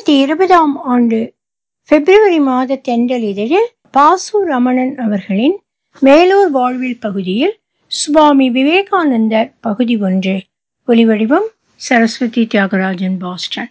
இரண்டாயிரத்தி இருபதாம் ஆண்டு பிப்ரவரி மாத தென்றல் இதழில் பாசு ரமணன் அவர்களின் மேலூர் வாழ்வில் பகுதியில் சுவாமி விவேகானந்தர் பகுதி ஒன்று ஒலிவடிவம் சரஸ்வதி தியாகராஜன் பாஸ்டன்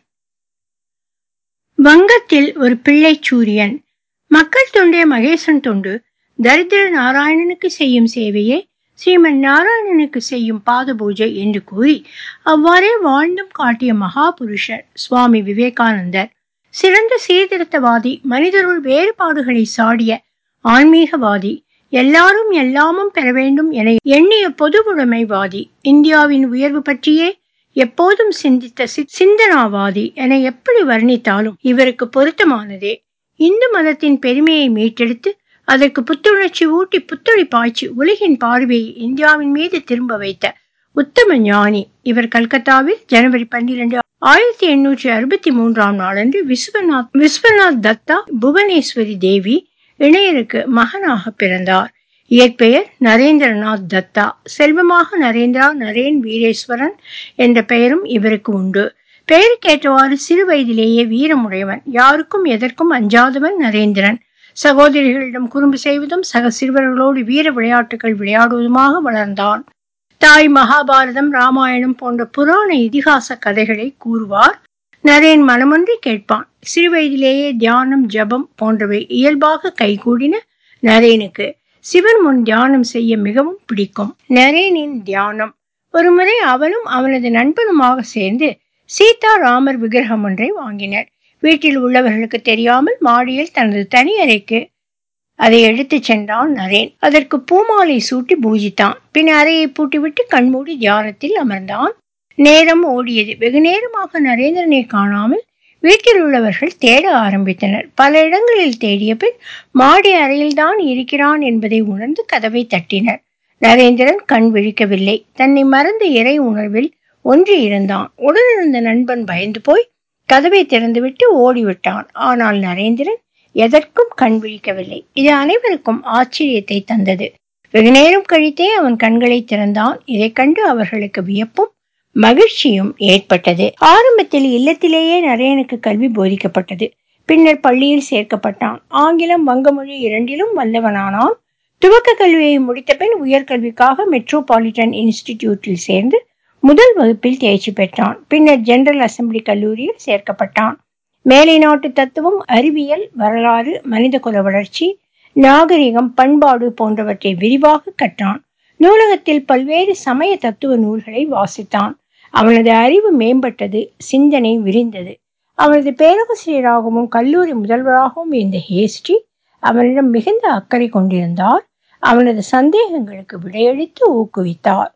வங்கத்தில் ஒரு பிள்ளை சூரியன் மக்கள் தொண்டே மகேசன் தொண்டு தரித்திர நாராயணனுக்கு செய்யும் சேவையே ஸ்ரீமன் நாராயணனுக்கு செய்யும் பாத பூஜை என்று கூறி அவ்வாறே வாழ்ந்தும் காட்டிய மகா புருஷர் சுவாமி விவேகானந்தர் சிறந்த சீர்திருத்தவாதி மனிதருள் வேறுபாடுகளை சாடிய ஆன்மீகவாதி எல்லாரும் எல்லாமும் பெற வேண்டும் என எண்ணிய பொதுவுடைமைவாதி இந்தியாவின் உயர்வு பற்றியே எப்போதும் சிந்தித்த சிந்தனாவாதி என எப்படி வர்ணித்தாலும் இவருக்கு பொருத்தமானதே இந்து மதத்தின் பெருமையை மீட்டெடுத்து அதற்கு புத்துணர்ச்சி ஊட்டி புத்தொழி பாய்ச்சி உலகின் பார்வையை இந்தியாவின் மீது திரும்ப வைத்த உத்தம ஞானி இவர் கல்கத்தாவில் ஜனவரி பன்னிரண்டு ஆயிரத்தி எண்ணூற்றி அறுபத்தி மூன்றாம் நாளன்று விஸ்வநாத் விஸ்வநாத் தத்தா புவனேஸ்வரி தேவி இணையருக்கு மகனாக பிறந்தார் இயற்பெயர் நரேந்திரநாத் தத்தா செல்வமாக நரேந்திரா நரேன் வீரேஸ்வரன் என்ற பெயரும் இவருக்கு உண்டு பெயருக்கேற்றவாறு சிறு வயதிலேயே வீரமுடையவன் யாருக்கும் எதற்கும் அஞ்சாதவன் நரேந்திரன் சகோதரிகளிடம் குறும்பு செய்வதும் சக சிறுவர்களோடு வீர விளையாட்டுகள் விளையாடுவதுமாக வளர்ந்தான் தாய் மகாபாரதம் ராமாயணம் போன்ற புராண இதிகாச கதைகளை கூறுவார் நரேன் மனமொன்றி கேட்பான் சிறுவயதிலேயே தியானம் ஜபம் போன்றவை இயல்பாக கைகூடின நரேனுக்கு சிவன் முன் தியானம் செய்ய மிகவும் பிடிக்கும் நரேனின் தியானம் ஒருமுறை அவனும் அவனது நண்பனுமாக சேர்ந்து சீதா ராமர் விக்கிரகம் ஒன்றை வாங்கினர் வீட்டில் உள்ளவர்களுக்கு தெரியாமல் மாடியில் தனது தனி அறைக்கு அதை எடுத்து சென்றான் நரேன் அதற்கு பூமாலை சூட்டி பூஜித்தான் பின் அறையை பூட்டிவிட்டு கண்மூடி தியானத்தில் அமர்ந்தான் நேரம் ஓடியது வெகு நேரமாக நரேந்திரனை காணாமல் வீட்டில் உள்ளவர்கள் தேட ஆரம்பித்தனர் பல இடங்களில் தேடிய பின் மாடி அறையில்தான் இருக்கிறான் என்பதை உணர்ந்து கதவை தட்டினர் நரேந்திரன் கண் விழிக்கவில்லை தன்னை மறந்த இறை உணர்வில் ஒன்று இருந்தான் உடனிருந்த நண்பன் பயந்து போய் கதவை திறந்துவிட்டு ஓடிவிட்டான் ஆனால் நரேந்திரன் எதற்கும் கண் விழிக்கவில்லை இது அனைவருக்கும் ஆச்சரியத்தை தந்தது வெகு நேரம் கழித்தே அவன் கண்களை திறந்தான் இதை கண்டு அவர்களுக்கு வியப்பும் மகிழ்ச்சியும் ஏற்பட்டது ஆரம்பத்தில் இல்லத்திலேயே நரேனுக்கு கல்வி போதிக்கப்பட்டது பின்னர் பள்ளியில் சேர்க்கப்பட்டான் ஆங்கிலம் வங்கமொழி இரண்டிலும் வல்லவனானான் துவக்க கல்வியை முடித்த பின் உயர்கல்விக்காக மெட்ரோபாலிட்டன் இன்ஸ்டிடியூட்டில் சேர்ந்து முதல் வகுப்பில் தேர்ச்சி பெற்றான் பின்னர் ஜெனரல் அசம்பிளி கல்லூரியில் சேர்க்கப்பட்டான் மேலை நாட்டு தத்துவம் அறிவியல் வரலாறு மனிதகுல வளர்ச்சி நாகரிகம் பண்பாடு போன்றவற்றை விரிவாக கற்றான் நூலகத்தில் பல்வேறு சமய தத்துவ நூல்களை வாசித்தான் அவனது அறிவு மேம்பட்டது சிந்தனை விரிந்தது அவனது பேராசிரியராகவும் கல்லூரி முதல்வராகவும் இருந்த ஹேஸ்டி அவனிடம் மிகுந்த அக்கறை கொண்டிருந்தார் அவனது சந்தேகங்களுக்கு விடையளித்து ஊக்குவித்தார்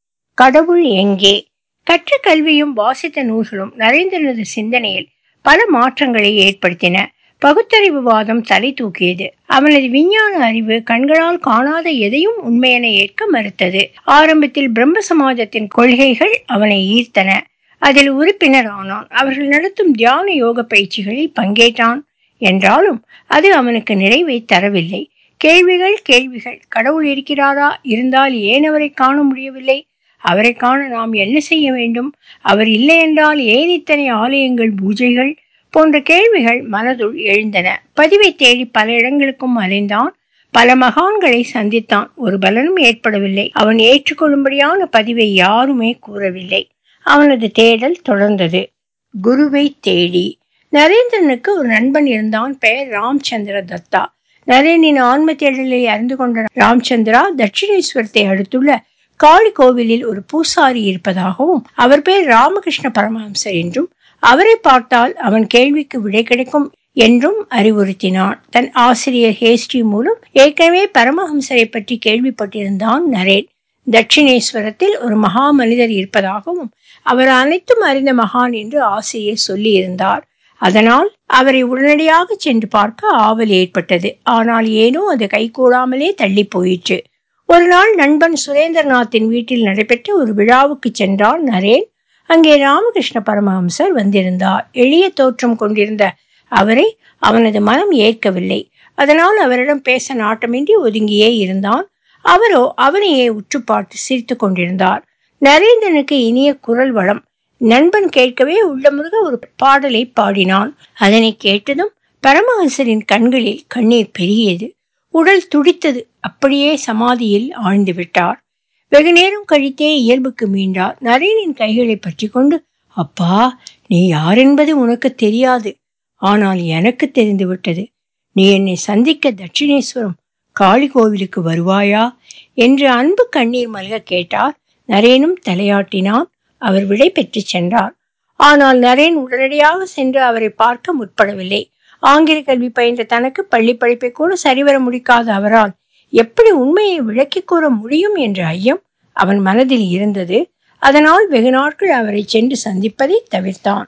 கடவுள் எங்கே கற்ற கல்வியும் வாசித்த நூல்களும் நரேந்திரனது சிந்தனையில் பல மாற்றங்களை ஏற்படுத்தின பகுத்தறிவுவாதம் தலை தூக்கியது அவனது விஞ்ஞான அறிவு கண்களால் காணாத எதையும் உண்மையென ஏற்க மறுத்தது ஆரம்பத்தில் பிரம்ம சமாஜத்தின் கொள்கைகள் அவனை ஈர்த்தன அதில் உறுப்பினர் ஆனான் அவர்கள் நடத்தும் தியான யோக பயிற்சிகளில் பங்கேற்றான் என்றாலும் அது அவனுக்கு நிறைவை தரவில்லை கேள்விகள் கேள்விகள் கடவுள் இருக்கிறாரா இருந்தால் ஏன் அவரை காண முடியவில்லை அவரை காண நாம் என்ன செய்ய வேண்டும் அவர் இல்லை என்றால் ஏன் இத்தனை ஆலயங்கள் பூஜைகள் போன்ற கேள்விகள் மனதுள் எழுந்தன பதிவை தேடி பல இடங்களுக்கும் அலைந்தான் பல மகான்களை சந்தித்தான் ஒரு பலனும் ஏற்படவில்லை அவன் ஏற்றுக்கொள்ளும்படியான பதிவை யாருமே கூறவில்லை அவனது தேடல் தொடர்ந்தது குருவை தேடி நரேந்திரனுக்கு ஒரு நண்பன் இருந்தான் பெயர் ராம்சந்திர தத்தா நரேனின் ஆன்ம தேடலை அறிந்து கொண்ட ராம்சந்திரா தட்சிணேஸ்வரத்தை அடுத்துள்ள காளி கோவிலில் ஒரு பூசாரி இருப்பதாகவும் அவர் பேர் ராமகிருஷ்ண பரமஹம்சர் என்றும் அவரை பார்த்தால் அவன் கேள்விக்கு விடை கிடைக்கும் என்றும் அறிவுறுத்தினான் தன் ஆசிரியர் ஹேஸ்டி மூலம் ஏற்கனவே பரமஹம்சரை பற்றி கேள்விப்பட்டிருந்தான் நரேன் தட்சிணேஸ்வரத்தில் ஒரு மகா மனிதர் இருப்பதாகவும் அவர் அனைத்தும் அறிந்த மகான் என்று ஆசிரியர் சொல்லியிருந்தார் அதனால் அவரை உடனடியாக சென்று பார்க்க ஆவல் ஏற்பட்டது ஆனால் ஏனோ அது கைகூடாமலே தள்ளி போயிற்று ஒரு நாள் நண்பன் சுரேந்திரநாத்தின் வீட்டில் நடைபெற்ற ஒரு விழாவுக்கு சென்றான் நரேன் அங்கே ராமகிருஷ்ண பரமஹம்சர் வந்திருந்தார் எளிய தோற்றம் கொண்டிருந்த அவரை அவனது மனம் ஏற்கவில்லை அதனால் அவரிடம் பேச நாட்டமின்றி ஒதுங்கியே இருந்தான் அவரோ அவனையே உற்று பார்த்து சிரித்து கொண்டிருந்தார் நரேந்திரனுக்கு இனிய குரல் வளம் நண்பன் கேட்கவே உள்ளமுருக ஒரு பாடலை பாடினான் அதனை கேட்டதும் பரமஹம்சரின் கண்களில் கண்ணீர் பெருகியது உடல் துடித்தது அப்படியே சமாதியில் ஆழ்ந்து விட்டார் வெகு நேரம் கழித்தே இயல்புக்கு மீண்டார் நரேனின் கைகளை பற்றி கொண்டு அப்பா நீ யார் என்பது உனக்கு தெரியாது ஆனால் எனக்கு தெரிந்து விட்டது நீ என்னை சந்திக்க தட்சிணேஸ்வரம் காளி கோவிலுக்கு வருவாயா என்று அன்பு கண்ணீர் மல்க கேட்டார் நரேனும் தலையாட்டினான் அவர் விடை பெற்று சென்றார் ஆனால் நரேன் உடனடியாக சென்று அவரை பார்க்க முற்படவில்லை ஆங்கில கல்வி பயின்ற தனக்கு பள்ளி படிப்பை கூட சரிவர முடிக்காத அவரால் எப்படி உண்மையை விளக்கி கூற முடியும் என்ற ஐயம் அவன் மனதில் இருந்தது அதனால் வெகு நாட்கள் அவரை சென்று சந்திப்பதை தவிர்த்தான்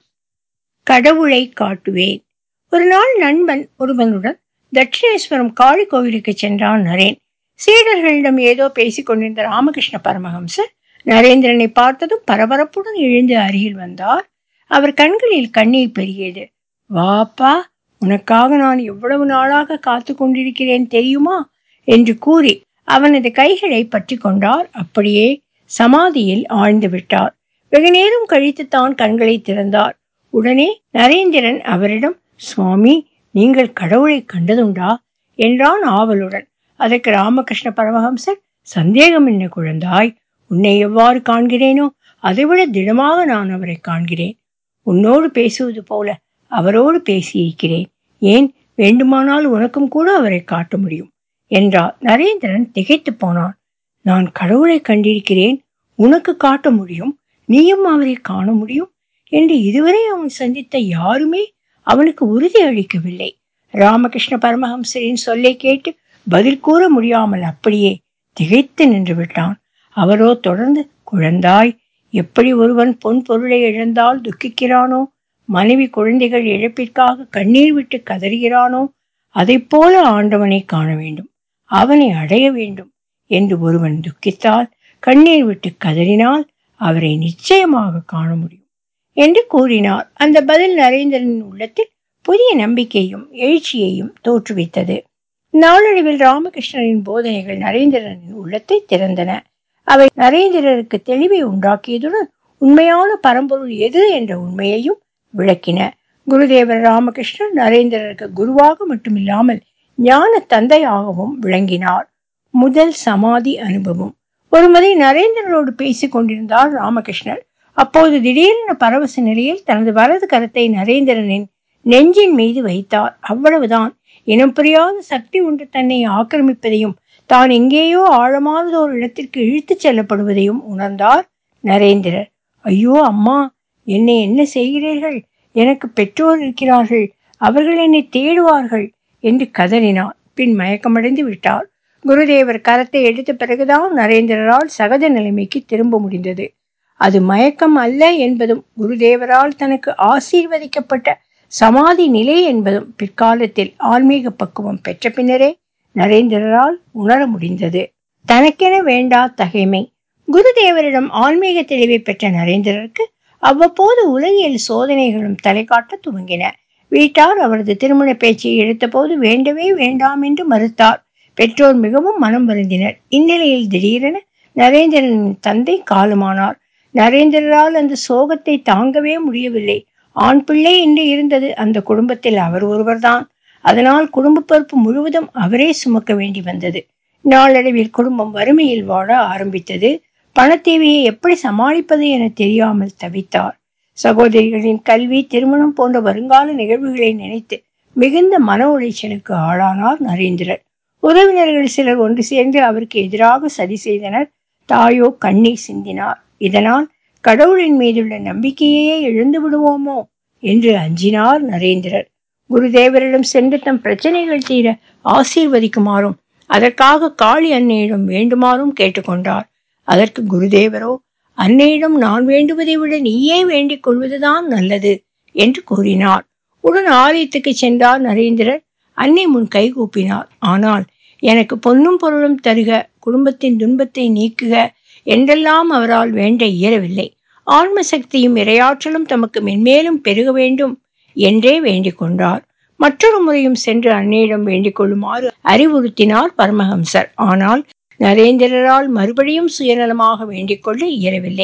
கடவுளை காட்டுவேன் ஒரு நாள் நண்பன் ஒருவனுடன் தட்சிணேஸ்வரம் காளி கோவிலுக்கு சென்றான் நரேன் சீடர்களிடம் ஏதோ பேசிக் கொண்டிருந்த ராமகிருஷ்ண பரமஹம்சர் நரேந்திரனை பார்த்ததும் பரபரப்புடன் எழுந்து அருகில் வந்தார் அவர் கண்களில் கண்ணீர் பெருகியது வாப்பா உனக்காக நான் எவ்வளவு நாளாக காத்து கொண்டிருக்கிறேன் தெரியுமா என்று கூறி அவனது கைகளை பற்றி கொண்டார் அப்படியே சமாதியில் ஆழ்ந்து விட்டார் வெகு நேரம் கழித்து தான் கண்களை திறந்தார் உடனே நரேந்திரன் அவரிடம் சுவாமி நீங்கள் கடவுளை கண்டதுண்டா என்றான் ஆவலுடன் அதற்கு ராமகிருஷ்ண பரமஹம்சர் சந்தேகம் என்ன குழந்தாய் உன்னை எவ்வாறு காண்கிறேனோ அதைவிட திடமாக நான் அவரை காண்கிறேன் உன்னோடு பேசுவது போல அவரோடு பேசியிருக்கிறேன் ஏன் வேண்டுமானால் உனக்கும் கூட அவரை காட்ட முடியும் என்றார் நரேந்திரன் திகைத்து போனான் நான் கடவுளை கண்டிருக்கிறேன் உனக்கு காட்ட முடியும் நீயும் அவரை காண முடியும் என்று இதுவரை அவன் சந்தித்த யாருமே அவனுக்கு உறுதி அளிக்கவில்லை ராமகிருஷ்ண பரமஹம்சரின் சொல்லை கேட்டு பதில் கூற முடியாமல் அப்படியே திகைத்து நின்று விட்டான் அவரோ தொடர்ந்து குழந்தாய் எப்படி ஒருவன் பொன் பொருளை இழந்தால் துக்கிக்கிறானோ மனைவி குழந்தைகள் இழப்பிற்காக கண்ணீர் விட்டு கதறுகிறானோ அதைப் போல ஆண்டவனை காண வேண்டும் அவனை அடைய வேண்டும் என்று ஒருவன் துக்கித்தால் கண்ணீர் விட்டு கதறினால் அவரை நிச்சயமாக காண முடியும் என்று கூறினார் அந்த பதில் நரேந்திரனின் உள்ளத்தில் புதிய நம்பிக்கையும் எழுச்சியையும் தோற்றுவித்தது நாளடைவில் ராமகிருஷ்ணனின் போதனைகள் நரேந்திரனின் உள்ளத்தை திறந்தன அவை நரேந்திரருக்கு தெளிவை உண்டாக்கியதுடன் உண்மையான பரம்பொருள் எது என்ற உண்மையையும் விளக்கின குருதேவர் ராமகிருஷ்ணன் நரேந்திரருக்கு குருவாக மட்டுமில்லாமல் ஞான தந்தையாகவும் விளங்கினார் முதல் சமாதி அனுபவம் ஒருமுறை நரேந்திரனோடு பேசிக் கொண்டிருந்தார் ராமகிருஷ்ணர் அப்போது திடீரென பரவச நிலையில் தனது வலது கரத்தை நரேந்திரனின் நெஞ்சின் மீது வைத்தார் அவ்வளவுதான் இனம் புரியாத சக்தி ஒன்று தன்னை ஆக்கிரமிப்பதையும் தான் எங்கேயோ ஆழமானது ஒரு இடத்திற்கு இழுத்துச் செல்லப்படுவதையும் உணர்ந்தார் நரேந்திரர் ஐயோ அம்மா என்னை என்ன செய்கிறீர்கள் எனக்கு பெற்றோர் இருக்கிறார்கள் அவர்கள் என்னை தேடுவார்கள் என்று கதறினார் பின் மயக்கமடைந்து விட்டார் குருதேவர் கரத்தை எடுத்த பிறகுதான் நரேந்திரரால் சகஜ நிலைமைக்கு திரும்ப முடிந்தது அது மயக்கம் அல்ல என்பதும் குருதேவரால் தனக்கு ஆசீர்வதிக்கப்பட்ட சமாதி நிலை என்பதும் பிற்காலத்தில் ஆன்மீக பக்குவம் பெற்ற பின்னரே நரேந்திரரால் உணர முடிந்தது தனக்கென வேண்டா தகைமை குருதேவரிடம் ஆன்மீக தெளிவை பெற்ற நரேந்திரருக்கு அவ்வப்போது உலகியல் சோதனைகளும் தலை காட்ட துவங்கின வீட்டார் அவரது திருமண பேச்சை எடுத்தபோது வேண்டவே வேண்டாம் என்று மறுத்தார் பெற்றோர் மிகவும் மனம் வருந்தினர் இந்நிலையில் திடீரென நரேந்திரனின் தந்தை காலமானார் நரேந்திரரால் அந்த சோகத்தை தாங்கவே முடியவில்லை ஆண் பிள்ளை என்று இருந்தது அந்த குடும்பத்தில் அவர் ஒருவர்தான் அதனால் குடும்ப பொறுப்பு முழுவதும் அவரே சுமக்க வேண்டி வந்தது நாளடைவில் குடும்பம் வறுமையில் வாழ ஆரம்பித்தது பணத்தேவையை எப்படி சமாளிப்பது என தெரியாமல் தவித்தார் சகோதரிகளின் கல்வி திருமணம் போன்ற வருங்கால நிகழ்வுகளை நினைத்து மிகுந்த மன உளைச்சலுக்கு ஆளானார் நரேந்திரர் உறவினர்கள் சிலர் ஒன்று சேர்ந்து அவருக்கு எதிராக சதி செய்தனர் தாயோ கண்ணீர் சிந்தினார் இதனால் கடவுளின் மீதுள்ள நம்பிக்கையே இழந்து விடுவோமோ என்று அஞ்சினார் நரேந்திரர் குருதேவரிடம் சென்று தம் பிரச்சனைகள் தீர ஆசீர்வதிக்குமாறும் அதற்காக காளி அன்னையிடம் வேண்டுமாறும் கேட்டுக்கொண்டார் அதற்கு குருதேவரோ அன்னையிடம் நான் வேண்டுவதை விட நீயே வேண்டிக் கொள்வதுதான் நல்லது என்று கூறினார் உடன் ஆலயத்துக்கு சென்றார் நரேந்திரர் அன்னை முன் கைகூப்பினார் ஆனால் எனக்கு பொன்னும் பொருளும் தருக குடும்பத்தின் துன்பத்தை நீக்குக என்றெல்லாம் அவரால் வேண்ட இயலவில்லை ஆன்ம சக்தியும் இரையாற்றலும் தமக்கு மென்மேலும் பெருக வேண்டும் என்றே வேண்டிக் கொண்டார் மற்றொரு முறையும் சென்று அன்னையிடம் வேண்டிக் கொள்ளுமாறு அறிவுறுத்தினார் பரமஹம்சர் ஆனால் நரேந்திரரால் மறுபடியும் சுயநலமாக வேண்டிக் கொள்ள இயலவில்லை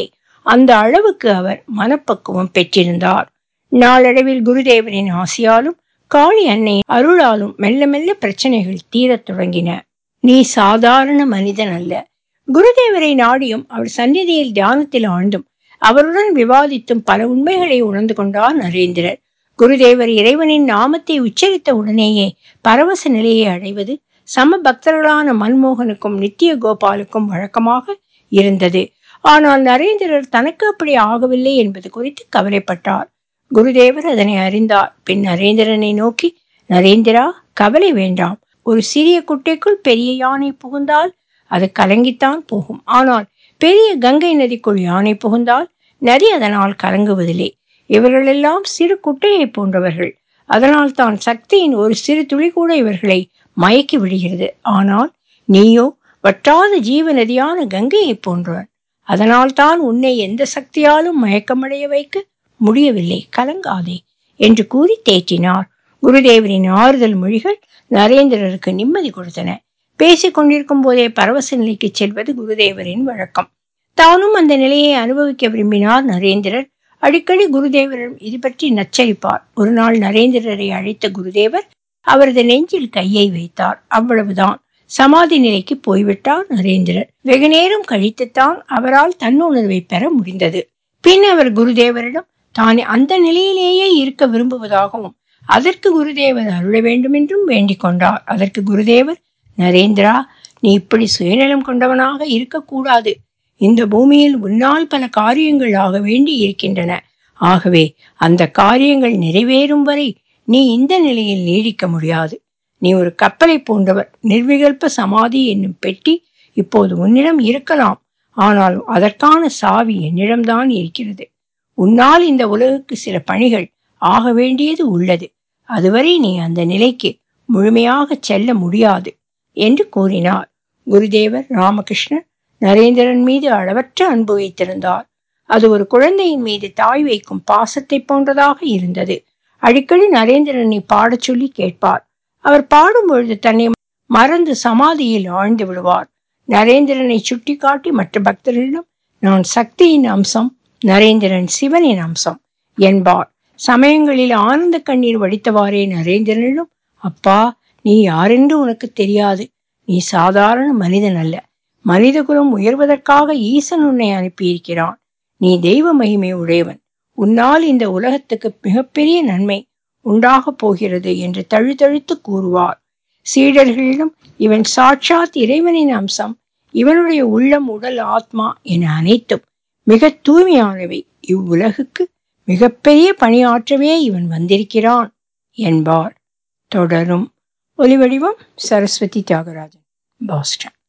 அந்த அளவுக்கு அவர் மனப்பக்குவம் பெற்றிருந்தார் நாளடைவில் குருதேவரின் ஆசியாலும் காளி அன்னை அருளாலும் மெல்ல மெல்ல பிரச்சனைகள் தீரத் தொடங்கின நீ சாதாரண மனிதன் அல்ல குருதேவரை நாடியும் அவர் சந்நிதியில் தியானத்தில் ஆழ்ந்தும் அவருடன் விவாதித்தும் பல உண்மைகளை உணர்ந்து கொண்டார் நரேந்திரர் குருதேவர் இறைவனின் நாமத்தை உச்சரித்த உடனேயே பரவச நிலையை அடைவது சம பக்தர்களான மன்மோகனுக்கும் நித்திய கோபாலுக்கும் வழக்கமாக இருந்தது ஆனால் நரேந்திரர் தனக்கு அப்படி ஆகவில்லை என்பது குறித்து கவலைப்பட்டார் குருதேவர் அதனை அறிந்தார் பின் நரேந்திரனை நோக்கி நரேந்திரா கவலை வேண்டாம் ஒரு சிறிய குட்டைக்குள் பெரிய யானை புகுந்தால் அது கலங்கித்தான் போகும் ஆனால் பெரிய கங்கை நதிக்குள் யானை புகுந்தால் நதி அதனால் கலங்குவதில்லை இவர்களெல்லாம் சிறு குட்டையை போன்றவர்கள் அதனால் தான் சக்தியின் ஒரு சிறு துளி கூட இவர்களை மயக்கி விடுகிறது ஆனால் நீயோ வற்றாத ஜீவ நதியான கங்கையை போன்றவன் அதனால் தான் உன்னை எந்த சக்தியாலும் மயக்கமடைய வைக்க முடியவில்லை கலங்காதே என்று கூறி தேற்றினார் குருதேவரின் ஆறுதல் மொழிகள் நரேந்திரருக்கு நிம்மதி கொடுத்தன பேசிக் கொண்டிருக்கும் போதே பரவச நிலைக்கு செல்வது குருதேவரின் வழக்கம் தானும் அந்த நிலையை அனுபவிக்க விரும்பினார் நரேந்திரர் அடிக்கடி குருதேவரிடம் இது பற்றி நச்சரிப்பார் ஒரு நாள் நரேந்திரரை அழைத்த குருதேவர் அவரது நெஞ்சில் கையை வைத்தார் அவ்வளவுதான் சமாதி நிலைக்கு போய்விட்டார் நரேந்திரர் வெகு நேரம் கழித்துத்தான் அவரால் தன்னுணர்வை பெற முடிந்தது பின் அவர் குருதேவரிடம் தான் அந்த நிலையிலேயே இருக்க விரும்புவதாகவும் அதற்கு குருதேவர் அருள வேண்டும் என்றும் வேண்டிக் கொண்டார் அதற்கு குருதேவர் நரேந்திரா நீ இப்படி சுயநலம் கொண்டவனாக இருக்கக்கூடாது இந்த பூமியில் உன்னால் பல காரியங்கள் ஆக வேண்டி இருக்கின்றன ஆகவே அந்த காரியங்கள் நிறைவேறும் வரை நீ இந்த நிலையில் நீடிக்க முடியாது நீ ஒரு கப்பலை போன்றவர் நிர்விகல்ப சமாதி என்னும் பெட்டி இப்போது உன்னிடம் இருக்கலாம் ஆனால் அதற்கான சாவி என்னிடம்தான் இருக்கிறது உன்னால் இந்த உலகுக்கு சில பணிகள் ஆக வேண்டியது உள்ளது அதுவரை நீ அந்த நிலைக்கு முழுமையாக செல்ல முடியாது என்று கூறினார் குருதேவர் ராமகிருஷ்ணர் நரேந்திரன் மீது அளவற்ற அன்பு வைத்திருந்தார் அது ஒரு குழந்தையின் மீது தாய் வைக்கும் பாசத்தை போன்றதாக இருந்தது அடிக்கடி நரேந்திரனை பாடச் சொல்லி கேட்பார் அவர் பாடும் பொழுது தன்னை மறந்து சமாதியில் ஆழ்ந்து விடுவார் நரேந்திரனை சுட்டிக்காட்டி மற்ற பக்தர்களிடம் நான் சக்தியின் அம்சம் நரேந்திரன் சிவனின் அம்சம் என்பார் சமயங்களில் ஆனந்த கண்ணீர் வடித்தவாறே நரேந்திரனிடம் அப்பா நீ யாரென்று உனக்கு தெரியாது நீ சாதாரண மனிதன் அல்ல மனித குலம் உயர்வதற்காக ஈசன் உன்னை அனுப்பியிருக்கிறான் நீ தெய்வ மகிமை உடையவன் உன்னால் இந்த உலகத்துக்கு மிகப்பெரிய நன்மை உண்டாகப் போகிறது என்று தழுதழுத்து கூறுவார் சீடர்களிடம் இவன் சாட்சாத் இறைவனின் அம்சம் இவனுடைய உள்ளம் உடல் ஆத்மா என அனைத்தும் மிக தூய்மையானவை இவ்வுலகுக்கு மிகப்பெரிய பணியாற்றவே இவன் வந்திருக்கிறான் என்பார் தொடரும் ஒலிவடிவம் சரஸ்வதி தியாகராஜன் பாஸ்டன்